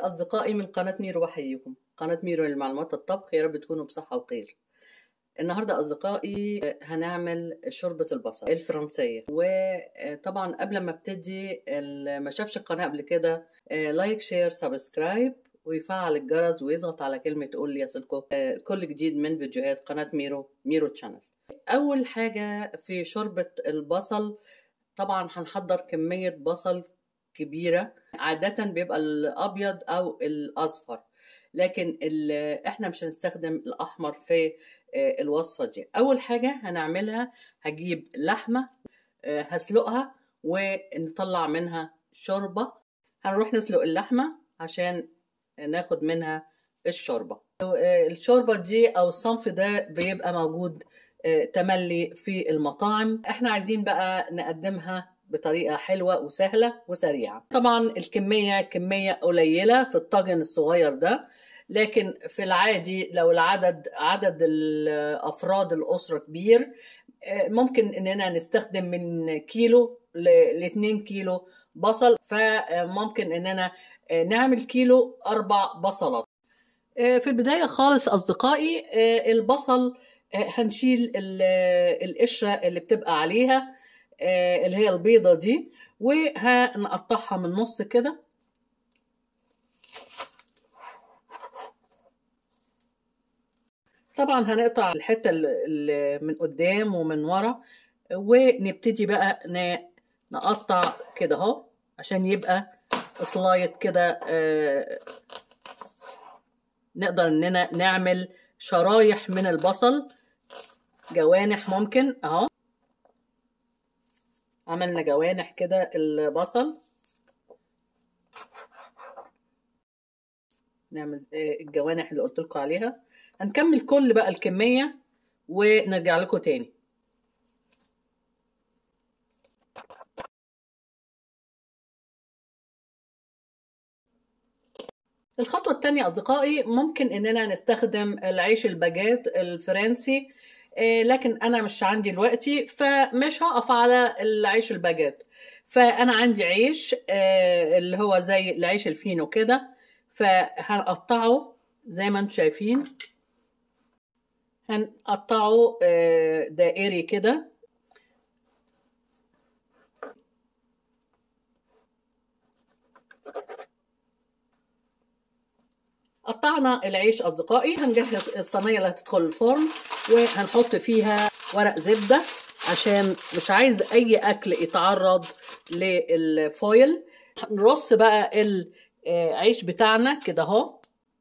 الخير أصدقائي من قناة ميرو بحييكم قناة ميرو للمعلومات الطبخ يا رب تكونوا بصحة وخير النهاردة أصدقائي هنعمل شوربة البصل الفرنسية وطبعا قبل ما ابتدي اللي ما شافش القناة قبل كده لايك شير سبسكرايب ويفعل الجرس ويضغط على كلمة قول لي يصلكم كل جديد من فيديوهات قناة ميرو ميرو تشانل أول حاجة في شوربة البصل طبعا هنحضر كمية بصل كبيرة عادة بيبقى الأبيض أو الأصفر لكن احنا مش هنستخدم الأحمر في الوصفة دي أول حاجة هنعملها هجيب لحمة هسلقها ونطلع منها شوربة هنروح نسلق اللحمة عشان ناخد منها الشوربة الشوربة دي أو الصنف ده بيبقى موجود تملي في المطاعم احنا عايزين بقى نقدمها بطريقة حلوة وسهلة وسريعة طبعا الكمية كمية قليلة في الطاجن الصغير ده لكن في العادي لو العدد عدد الأفراد الأسرة كبير ممكن إننا نستخدم من كيلو ل 2 كيلو بصل فممكن إننا نعمل كيلو أربع بصلات في البداية خالص أصدقائي البصل هنشيل القشرة اللي بتبقى عليها اللي هي البيضة دي وهنقطعها من النص كده طبعا هنقطع الحتة اللي من قدام ومن ورا ونبتدي بقى نقطع كده اهو عشان يبقى سلايد كده نقدر اننا نعمل شرايح من البصل جوانح ممكن اهو عملنا جوانح كده البصل نعمل الجوانح اللي قلت لكم عليها هنكمل كل بقى الكمية ونرجع لكم تاني الخطوة التانية أصدقائي ممكن إننا نستخدم العيش الباجيت الفرنسي لكن انا مش عندي دلوقتي فمش هقف على العيش الباجيت فانا عندي عيش اللي هو زي العيش الفينو كده فهنقطعه زي ما انتم شايفين هنقطعه دائري كده قطعنا العيش اصدقائي هنجهز الصينيه اللي هتدخل الفرن وهنحط فيها ورق زبده عشان مش عايز اي اكل يتعرض للفويل هنرص بقى العيش بتاعنا كده اهو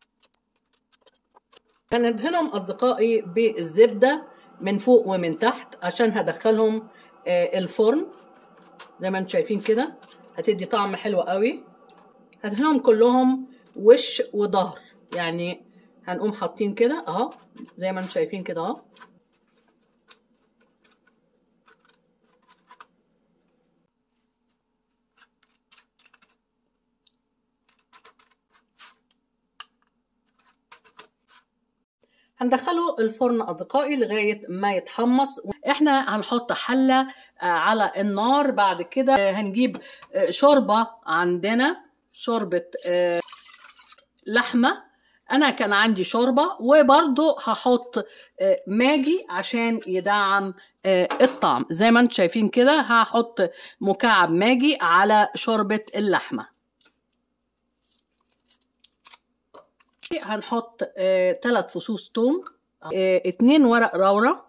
هندهنهم اصدقائي بالزبده من فوق ومن تحت عشان هدخلهم الفرن زي ما انتم شايفين كده هتدي طعم حلو قوي هدهنهم كلهم وش وظهر يعني هنقوم حاطين كده اهو زي ما انتم شايفين كده اهو هندخله الفرن اصدقائي لغايه ما يتحمص احنا هنحط حله على النار بعد كده هنجيب شوربه عندنا شوربه لحمه انا كان عندي شوربه وبرضو هحط ماجي عشان يدعم الطعم زي ما انتم شايفين كده هحط مكعب ماجي على شوربه اللحمه هنحط ثلاث فصوص توم اتنين ورق راورة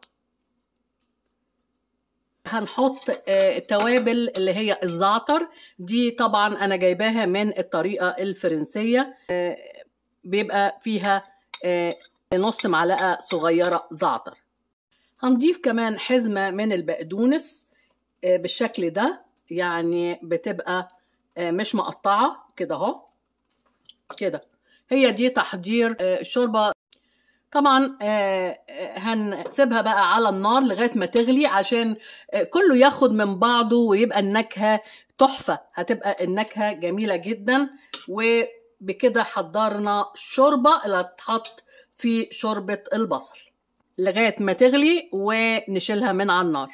هنحط توابل اللي هي الزعتر دي طبعا انا جايباها من الطريقه الفرنسيه بيبقى فيها نص معلقه صغيره زعتر هنضيف كمان حزمه من البقدونس بالشكل ده يعني بتبقى مش مقطعه كده اهو كده هي دي تحضير الشوربه طبعا هنسيبها بقى على النار لغايه ما تغلي عشان كله ياخد من بعضه ويبقى النكهه تحفه هتبقى النكهه جميله جدا وبكده حضرنا شوربه اللي هتتحط في شوربه البصل لغايه ما تغلي ونشيلها من على النار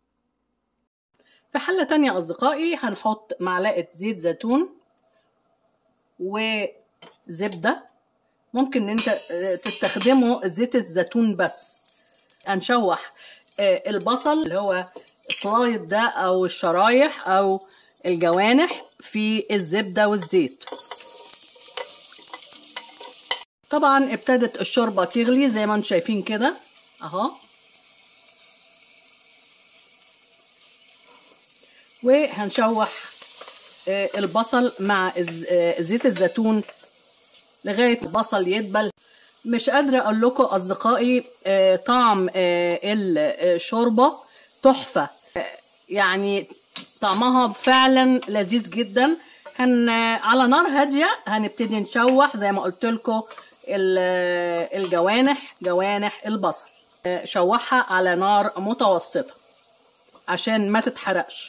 في حله تانية اصدقائي هنحط معلقه زيت زيتون و زبدة ممكن ان انت آه، تستخدمه زيت الزيتون بس هنشوح آه، البصل اللي هو سلايد ده او الشرايح او الجوانح في الزبدة والزيت طبعا ابتدت الشوربة تغلي زي ما انتم شايفين كده اهو وهنشوح آه، البصل مع الز- آه، زيت الزيتون لغاية البصل يدبل مش قادرة أقول لكم أصدقائي آه، طعم آه، الشوربة تحفة آه، يعني طعمها فعلا لذيذ جدا هن على نار هادية هنبتدي نشوح زي ما قلت لكم الجوانح جوانح البصل آه، شوحها على نار متوسطة عشان ما تتحرقش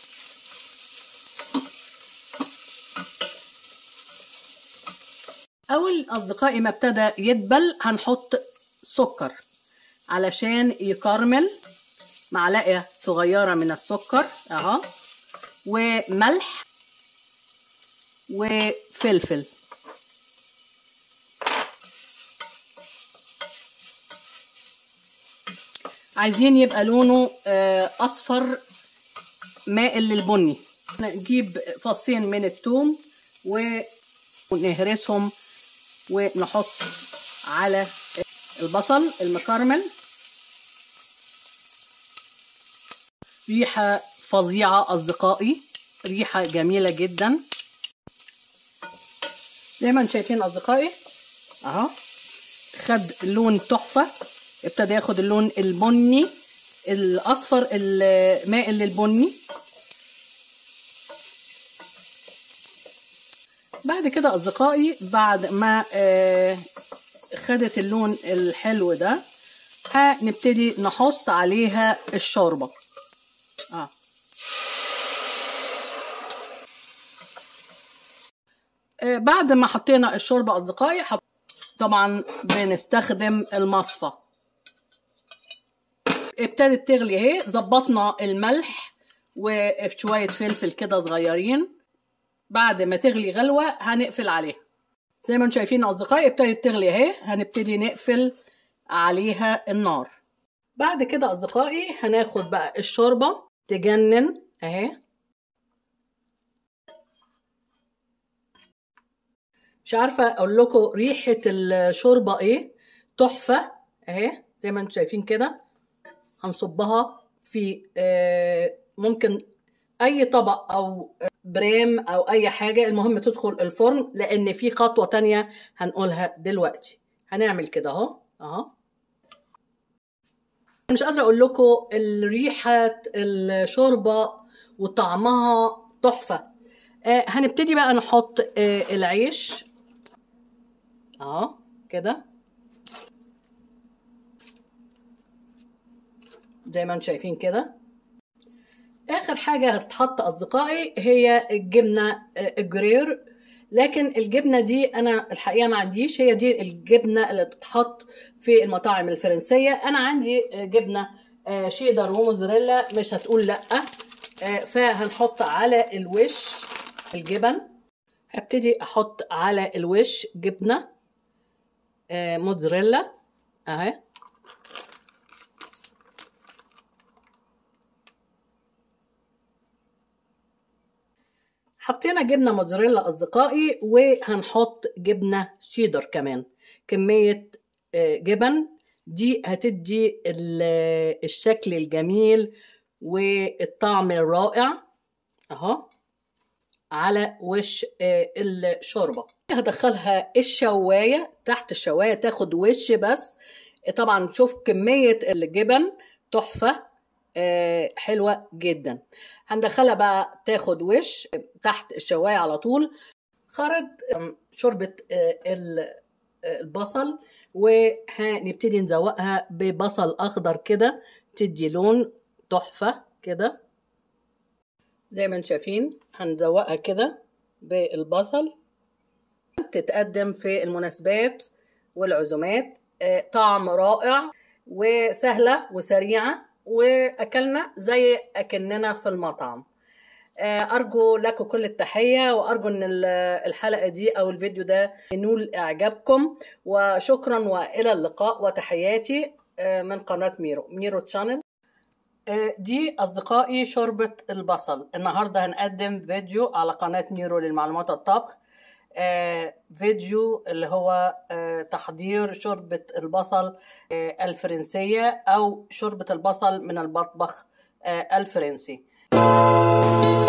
أول أصدقائي ما ابتدى يدبل هنحط سكر علشان يكرمل معلقة صغيرة من السكر أهو وملح وفلفل عايزين يبقى لونه آه، أصفر مائل للبني نجيب فصين من الثوم ونهرسهم ونحط على البصل المكرمل ريحة فظيعة أصدقائي ريحة جميلة جدا زي ما انتم شايفين أصدقائي أهو خد لون تحفة ابتدى ياخد اللون البني الأصفر المائل للبني بعد كده أصدقائي بعد ما آه، خدت اللون الحلو ده هنبتدي نحط عليها الشوربة آه. آه، بعد ما حطينا الشوربة أصدقائي حط... طبعا بنستخدم المصفى ابتدت تغلي اهي ظبطنا الملح وشوية فلفل كده صغيرين بعد ما تغلي غلوة هنقفل عليها زي ما انتم شايفين أصدقائي ابتدت تغلي اهي هنبتدي نقفل عليها النار بعد كده أصدقائي هناخد بقى الشوربة تجنن اهي مش عارفة أقول لكم ريحة الشوربة إيه تحفة أهي زي ما انتم شايفين كده هنصبها في آه، ممكن أي طبق أو بريم أو أي حاجة المهم تدخل الفرن لأن في خطوة تانية هنقولها دلوقتي هنعمل كده أهو أهو مش قادرة أقول لكم ريحة الشوربة وطعمها تحفة آه هنبتدي بقى نحط آه العيش اهو كده زي ما انتم شايفين كده اخر حاجه هتتحط اصدقائي هي الجبنه آه، الجرير لكن الجبنه دي انا الحقيقه ما عنديش هي دي الجبنه اللي بتتحط في المطاعم الفرنسيه انا عندي آه، جبنه آه، شيدر وموزاريلا مش هتقول لا آه، فهنحط على الوش الجبن هبتدي احط على الوش جبنه آه، موتزاريلا اهي حطينا جبنه موتزاريلا اصدقائي وهنحط جبنه شيدر كمان كميه آه، جبن دي هتدي ال- الشكل الجميل والطعم الرائع اهو على وش آه، الشوربه هدخلها الشوايه تحت الشوايه تاخد وش بس طبعا شوف كميه الجبن تحفه آه، حلوه جدا هندخلها بقى تاخد وش تحت الشوايه على طول خرج آم، شوربه آه، ال- آه، البصل وهنبتدي نزوقها ببصل اخضر كده تدي لون تحفه كده زي ما انتم شايفين هنزوقها كده بالبصل تتقدم في المناسبات والعزومات آه، طعم رائع وسهلة وسريعة وأكلنا زي أكننا في المطعم آه، أرجو لكم كل التحية وأرجو أن ال- الحلقة دي أو الفيديو ده ينول إعجابكم وشكرا وإلى اللقاء وتحياتي آه، من قناة ميرو ميرو تشانل آه، دي أصدقائي شوربة البصل النهاردة هنقدم فيديو على قناة ميرو للمعلومات الطبخ آه، فيديو اللي هو آه، تحضير شوربة البصل آه، الفرنسية أو شوربة البصل من المطبخ آه، الفرنسي